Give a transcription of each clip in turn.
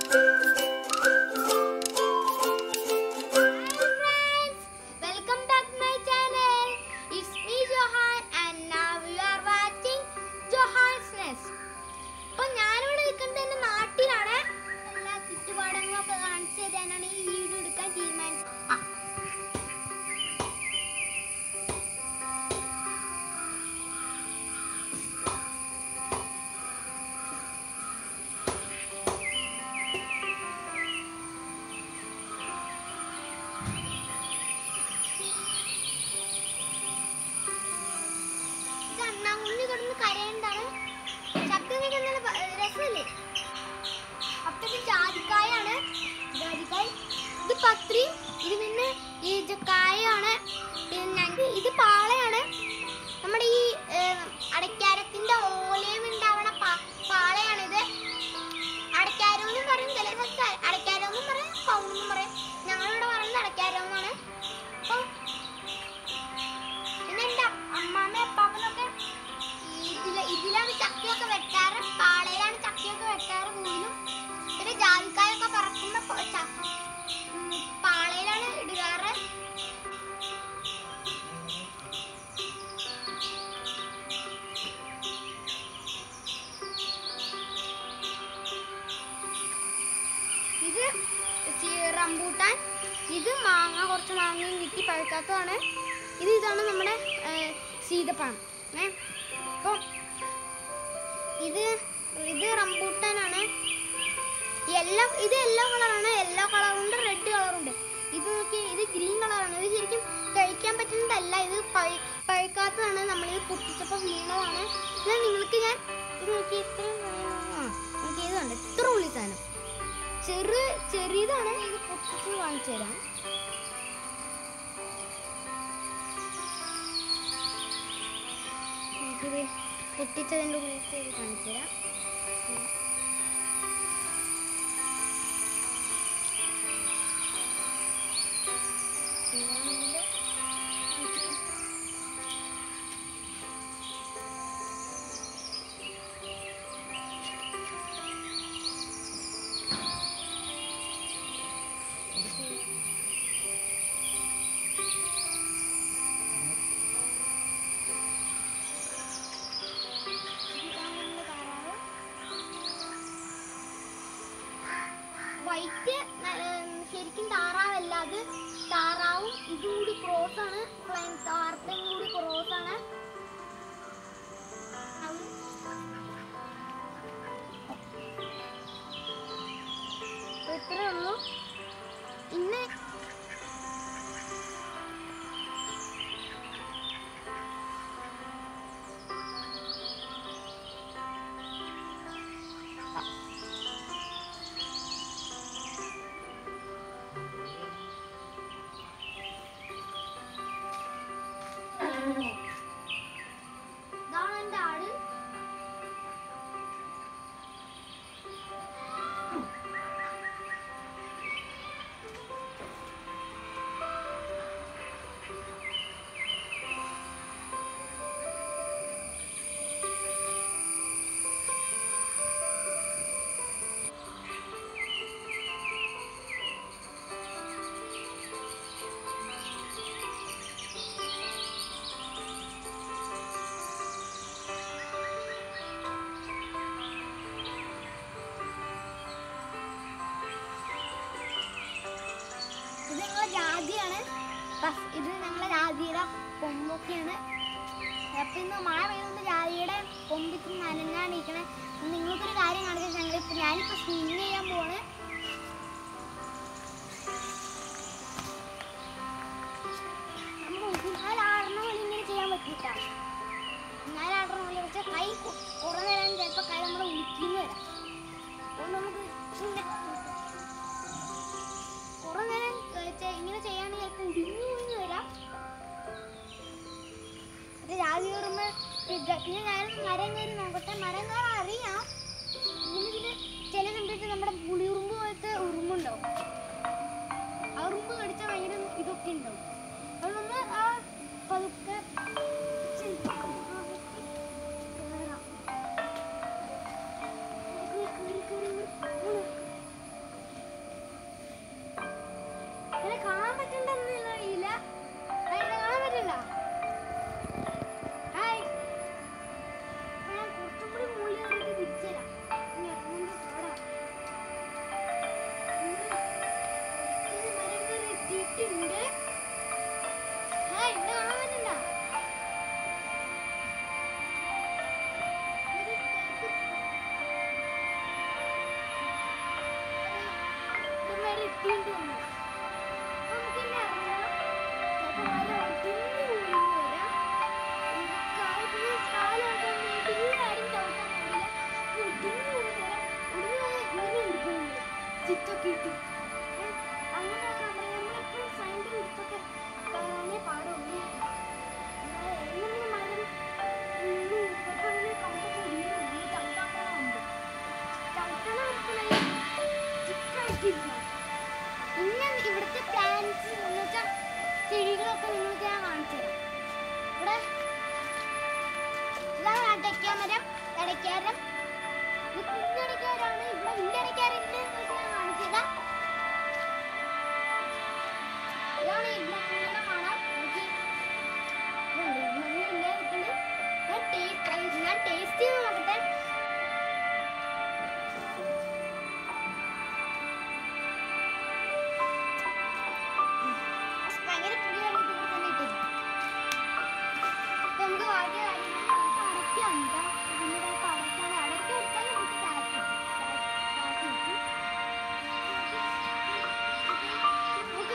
Welcome back to my channel. It's me Johan and now you are watching Johan's Nest. അപ്പൊ ഞാനിവിടെ നിൽക്കുന്നത് എന്റെ നാട്ടിലാണ് എല്ലാ ചുറ്റുപാടങ്ങളൊക്കെ കാണിച്ചു തരാനാണ് ഈ വീഡിയോ എടുക്കാൻ തീരുമാനിച്ചത് ആ. ഇത് അണ്ണാങ്കുഞ്ഞ് കിടന്ന് കരയുന്നതാണ് ശബ്ദം കേൾക്കുന്ന രസമല്ലേ അപ്പൊ ഇത് ജാതിക്കായാണ് ജാതിക്കായ ഇത് പത്രി ഇത് പിന്നെ ഈ ജ- കായാണ് പിന്നെ ഇത് പാളയാണ് നമ്മുടെ ഈ ഏഹ്, അടയ്ക്കാരത്തിന്റെ ഓലയും ഉണ്ടാവണ പാ- പാളയാണിത് അടയ്ക്കാരം എന്നും പറയും ചില സ്ഥലത്ത് അടയ്ക്കാരം എന്നും പറയും കൗണെന്നും പറയും ഞങ്ങളിവിടെ പറയുന്നത് അടയ്ക്കാരം എന്നാണ് അപ്പൊ പിന്നെ എന്റെ അമ്മാമ്മ അപ്പാപ്പനൊക്കെ ഇതില് ഇതിലാണ് ചക്കയൊക്കെ വെട്ടാറ് പാളയിലാണ് ചക്കയൊക്കെ വെട്ടാറ് കൂടുതലും പിന്നെ ജാതിക്കായൊക്കെ പറക്കുന്ന പ- ച- ഉം, പാളയിലാണ് ഇടുകാറ് ഇത് ചി- റംബൂട്ടാൻ ഇത് മാങ്ങ കുറച്ച് മാങ്ങയും കിട്ടി പഴുക്കാത്തതാണ് ഇത് ഇതാണ് നമ്മുടെ ഏഹ്, സീതപ്പഴം ഏ അപ്പം ഇത് ഇത് റംബൂട്ടാനാണ് യെല്ലോ ഇത് യെല്ലോ കളറാണ് യെല്ലോ കളറുണ്ട് റെഡ് കളറുണ്ട് ഇത് നോക്കി ഇത് ഗ്രീൻ കളറാണ് ഇത് ശരിക്കും കഴിക്കാൻ പറ്റുന്നതല്ല ഇത് പഴ പഴുക്കാത്തതാണ് നമ്മളിത് പൊട്ടിച്ചപ്പോൾ വീണതാണ് ഇത് നിങ്ങൾക്ക് ഞാൻ ഇത് നോക്കി ഇത്ര ആ നോക്കി ഇതുണ്ട് ഇത്ര ഉള്ളി സാധനം ചെറു ചെറിയതാണ് ഇത് പൊട്ടിച്ച് കാണിച്ചു തരാം നമുക്കിത് പൊട്ടിച്ചതിൻ്റെ ഉള്ളിലേക്ക് ഇത് കാണിച്ചു തരാം ഇതാണെങ്കില് വൈറ്റ് ശരിക്കും താറാവല്ല അത് താറാവും ഇതും കൂടി ക്രോസ് ആണ് പ്ലെയിൻ താർത്തയും കൂടി ക്രോസ് ആണ് അപ്പൊ ഇത്രേ ഉള്ളൂ ഇന്ന് ഇതാണ് എൻ്റെ ആട് ഇത് ഞങ്ങളെ ജാതിയാണ് ബസ് ഇത് ഞങ്ങളെ ജാതിയുടെ കൊമ്പൊക്കെയാണ് അപ്പൊ ഇന്ന് മഴ പെയ്യുന്നത് ജാതിയുടെ കൊമ്പിച്ച് നനഞ്ഞാണിരിക്കണേ നിങ്ങൾക്കൊരു കാര്യം കാണിക്കാൻ ഞങ്ങളിപ്പോ ഞാനിപ്പോ സ്വിം ചെയ്യാൻ പോവാണ് നമുക്ക് ഊഞ്ഞാലാടണ പോലെ ഇങ്ങനെ ചെയ്യാൻ പറ്റിട്ടാ ഊഞ്ഞാലാടണ പോലെ വെച്ചാൽ കൈ കു- കുറെ നേരം ചിലപ്പോ കൈ നമ്മുടെ ഉരുക്കിന്ന് വരാം അതുകൊണ്ട് നമുക്ക് ഇങ്ങനെ കുറെ നേരം ഏ, ചെ- ഇങ്ങനെ ചെയ്യാണെങ്കിൽ ചിലപ്പോൾ ഉടിഞ്ഞു പോയി വരാം ഇത് രാവിലെ കയറുമ്പോൾ പിന്നെ ഞാൻ മരം കയറി നോക്കട്ടെ മരം കയറാൻ അറിയാം പിന്നെ ഇതിന് ചില സമയത്ത് വിത്തൊക്കെ ഇട്ടു ഏ, അങ്ങനെയൊക്കെ നമ്മളെപ്പോഴും സൈഡിൽ വിത്തൊക്കെ കാണാനേ പാടുള്ളൂ അല്ലാതെ എങ്ങനെ മരം വീണു ഇതൊക്കെ അങ്ങനെ കമ്പൊക്കെ വീണു ഈ ചവിട്ടാക്കാനുണ്ട് ചവിട്ടണ മരത്തിനല്ല ചിക്കായിട്ടില്ല പിന്നെ ഇവിടുത്തെ പ്ലാന്റ്സ് എന്ന് വെച്ചാൽ ചെടികളൊക്കെ നിങ്ങൾക്ക് ഞാൻ കാണിച്ചു തരാം ഇവിടെ ഇതാണ് അടയ്ക്കാമരം അടയ്ക്കാരം ഇത് കുഞ്ഞടയ്ക്കാരാണ് ഇവിടെ വലിയടയ്ക്കാറുണ്ട് എന്നൊക്കെ ഞാൻ കാണിച്ചു തരാം ഇതാണ് ഇവിടെ ഇങ്ങനെ കാണാം നോക്കി ഇതുണ്ട്. ഇത് നല്ല ഇങ്ങനെ നിൽക്കുന്നുണ്ട്. ഞാൻ ടേസ്റ്റ് ഞാൻ ടേസ്റ്റ് ചെയ്ത് നോക്കട്ടെ ഭയങ്കര പുളിയാണ് ഇത് ഇവിടെ തന്നെ ഇട്ടത്. അപ്പൊ നമുക്ക് ബാക്കി കാര്യങ്ങൾ നമുക്ക് അടയ്ക്കാം. ഇതാ ഇതിന്റെ അകത്ത് അടയ്ക്കാണ്. അടയ്ക്ക കൊടുത്താൽ നമുക്ക് കാറ്റ് കിട്ടും. കാറ്റ് കാറ്റ് കിട്ടും. നോക്ക്.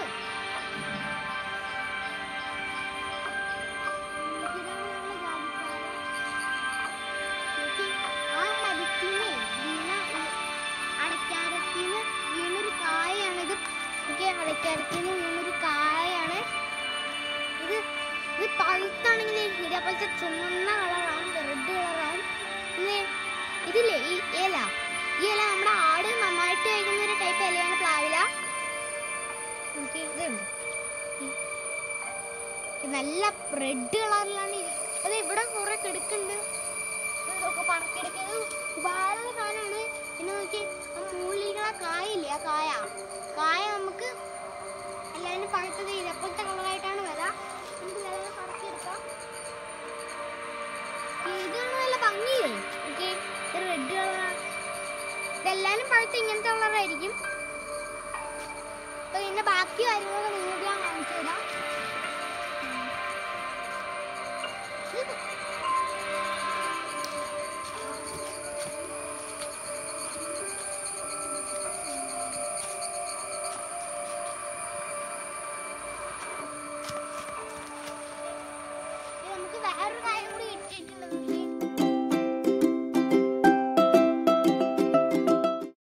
ഇതാണ് നമ്മുടെ ജാതിക്കായ. നോക്കി. ആ മരത്തിന്ന് വീണ ഒരു അടയ്ക്കാരത്തിന്ന് വീണൊരു കായാണിത് ഓക്കെ അടയ്ക്കാരത്തിന്ന് വീണൊരു കായാണ് ഇത് ഇത് പഴുത്താണെങ്കിൽ ഇതേപോലത്തെ ചുമന്ന കളറാവും റെഡ് കളറാവും പിന്നെ ഇതില്ലേ ഈ ഇല ഈ ഇല നമ്മുടെ ആട് നന്നായിട്ട് കഴിക്കുന്ന ഒരു ടൈപ്പ് ഇലയാണ് പ്ലാവില നമുക്ക് ഇതുണ്ട് ഈ- ഇത് നല്ല റെഡ് കളറിലാണ് ഇരി- അത് ഇവിടെ കുറെ കിടക്കുന്നുണ്ട് ഇതൊക്കെ പറക്കിയെടുക്കുന്നത് ഉപകാരമുള്ള സാധനമാണ് പിന്നെ നോക്കി ആ മൂലികളെ കായില്ലേ ആ കായ കായ നമുക്ക് എല്ലാവരും പഴുത്തത് ഇതേപോലത്തെ കളറായിട്ടാണ് വരാ നമുക്ക് ഇതെല്ലാം പറക്കിയെടുക്കാം ഇതാണ് നല്ല ഭംഗിയില്ലേ ഓക്കെ റെഡ് കളറാണ് ഇതെല്ലാരും പഴുത്ത് ഇങ്ങനത്തെ കളറായിരിക്കും അപ്പൊ ഇതിന്റെ ബാക്കി കാര്യങ്ങളൊക്കെ നിങ്ങൾക്ക് ഞാൻ കാണിച്ചു തരാം ഇത് ഇത് നമുക്ക് വേറൊരു കാര്യം കൂടി ഇട്ടിട്ടുള്ളത്